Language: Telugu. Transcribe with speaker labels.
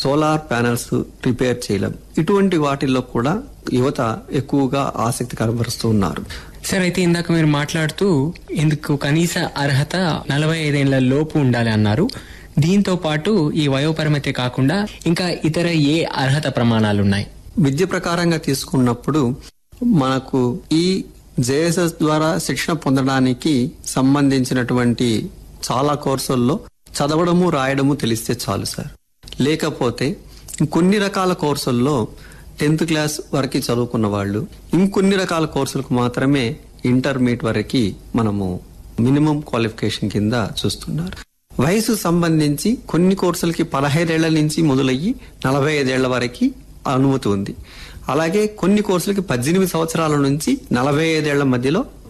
Speaker 1: సోలార్ ప్యానల్స్ రిపేర్ చేయడం ఇటువంటి వాటిల్లో కూడా యువత ఎక్కువగా ఆసక్తి కనబరుస్తూ ఉన్నారు
Speaker 2: సార్ అయితే ఇందాక మీరు మాట్లాడుతూ ఇందుకు కనీస అర్హత నలభై ఐదేళ్ల లోపు ఉండాలి అన్నారు దీంతో పాటు ఈ వయోపరిమితి కాకుండా ఇంకా ఇతర ఏ అర్హత ప్రమాణాలు ఉన్నాయి
Speaker 1: విద్య ప్రకారంగా తీసుకున్నప్పుడు మనకు ఈ జేఎస్ఎస్ ద్వారా శిక్షణ పొందడానికి సంబంధించినటువంటి చాలా కోర్సుల్లో చదవడము రాయడము తెలిస్తే చాలు సార్ లేకపోతే కొన్ని రకాల కోర్సుల్లో టెన్త్ క్లాస్ వరకు చదువుకున్న వాళ్ళు ఇంకొన్ని రకాల కోర్సులకు మాత్రమే ఇంటర్మీడియట్ వరకు మనము మినిమం క్వాలిఫికేషన్ కింద చూస్తున్నారు వయసు సంబంధించి కొన్ని కోర్సులకి పదహైదేళ్ల నుంచి మొదలయ్యి నలభై ఐదేళ్ల వరకు అనుమతి ఉంది అలాగే కొన్ని కోర్సులకి పద్దెనిమిది సంవత్సరాల నుంచి నలభై ఐదేళ్ల మధ్యలో